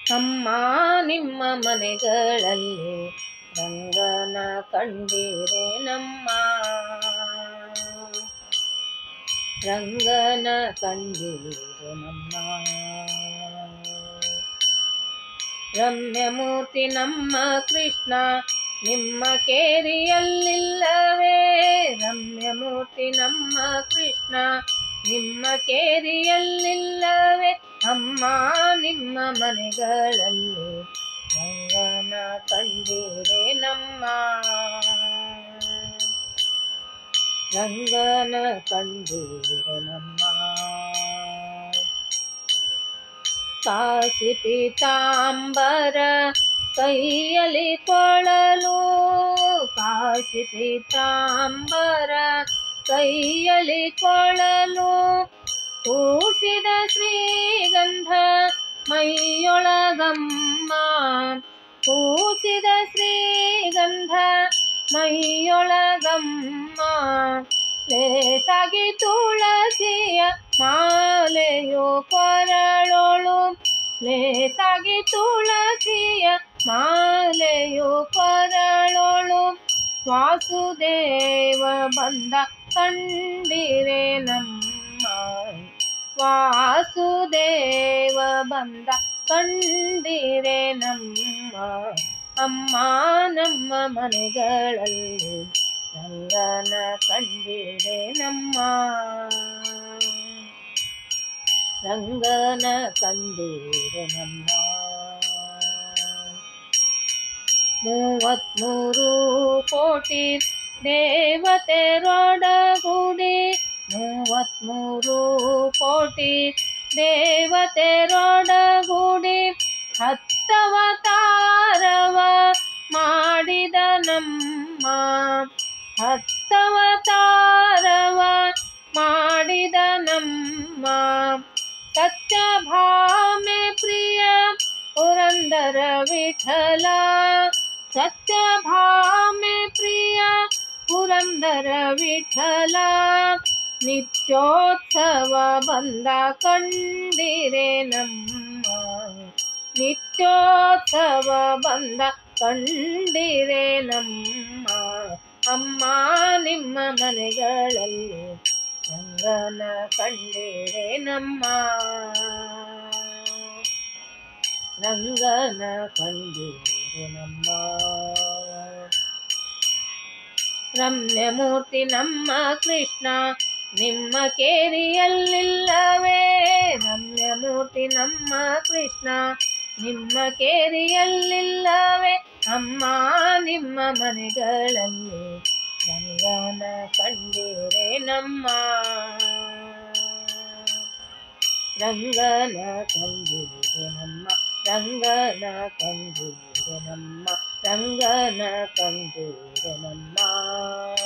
ಅಮ್ಮ ನಿಮ್ಮ ಮನೆಗಳಲ್ಲಿ ರಂಗನ ಕಂಡಿರೆ ನಮ್ಮ ರಂಗನ ಕಂಡಿರೆ ನಮ್ಮ ರಮ್ಯಮೂರ್ತಿ ನಮ್ಮ ಕೃಷ್ಣ ನಿಮ್ಮ ಕೇರಿಯಲ್ಲಿಲ್ಲವೇ ರಮ್ಯಮೂರ್ತಿ ನಮ್ಮ ಕೃಷ್ಣ ನಿಮ್ಮ ಕೇರಿಯಲ್ಲಿಲ್ಲವೇ ಅಮ್ಮ ನಿಮ್ಮ ಮನೆಗಳಲ್ಲಿ ರಂಗನ ಕಂಡಿರೆ ನಮ್ಮ ರಂಗನ ಕಂಡಿರೆ ನಮ್ಮ ಕಾಸಿ ಪೀತಾಂಬರ ಕೈಯಲ್ಲಿ ಕೊಳಲು ಕಾಸಿ ಪೀತಾಂಬರ ಕೈಯಲ್ಲಿ ಕೊಳಲು ಕೂಸಿದ ಶ್ರೀಗಂಧ ಮೈಯೊಳಗಮ್ಮ ಕೂಸಿದ ಶ್ರೀಗಂಧ ಮೈಯೊಳಗಮ್ಮ ಲೇಸಾಗಿ ತುಳಸಿಯ ಮಾಲೆಯು ಕೊರಳೊಳು ಲೇಸಾಗಿ ತುಳಸಿಯ ಮಾಲೆಯು ಕೊರಳೊಳು ವಾಸುದೇವ ಬಂದ ಕಂಡಿರೆ ನಮ್ಮ ವಾಸುದೇವ ಬಂದ ಕಂಡಿರೆ ನಮ್ಮ ಅಮ್ಮ ನಮ್ಮ ಮನೆಗಳಲ್ಲಿ ರಂಗನ ಕಂಡಿರೆ ನಮ್ಮ ರಂಗನ ಕಂಡಿರೆ ನಮ್ಮ ಮೂವತ್ಮೂರು ಕೋಟಿ ದೇವತೆರೊಡಗೂಡಿ ಮೂವತ್ಮೂರು ಕೋಟಿ ದೇವತೆರೊಡಗೂಡಿ ಹತ್ತವತಾರವ ಮಾಡಿದ ನಮ್ಮ ಹತ್ತವತಾರವ ಮಾಡಿದ ನಮ್ಮ ಸತ್ಯಭಾಮೆ ಪ್ರಿಯ ಪುರಂದರ ವಿಠಲ ಸತ್ಯಭಾಮೆ ಪ್ರಿಯ ಪುರಂದರ ವಿಠಲ ನಿತ್ಯೋತ್ಸವ ಬಂದ ಕಂಡಿರೆ ನಮ್ಮ ನಿತ್ಯೋತ್ಸವ ಬಂದ ಕಂಡಿರೆ ನಮ್ಮ ಅಮ್ಮ ನಿಮ್ಮ ಮನೆಗಳಲ್ಲಿ ರಂಗನ ಕಂಡಿರೆ ನಮ್ಮ ರಂಗನ ಕಂಡಿರೆ ನಮ್ಮ ರಮ್ಯಮೂರ್ತಿ ನಮ್ಮ ಕೃಷ್ಣ ನಿಮ್ಮ ಕೇರಿಯಲ್ಲಿಲ್ಲವೇ ರಮ್ಯಮೂರ್ತಿ ನಮ್ಮ ಕೃಷ್ಣ ನಿಮ್ಮ ಕೇರಿಯಲ್ಲಿಲ್ಲವೇ ಅಮ್ಮ ನಿಮ್ಮ ಮನೆಗಳಲ್ಲಿ ರಂಗನ ಕಂಡಿರೆ ನಮ್ಮ ರಂಗನ ಕಂಡಿರೆ ನಮ್ಮ ರಂಗನ ಕಂಡಿರೆ ನಮ್ಮ ರಂಗನ ಕಂಡಿರೆ ನಮ್ಮ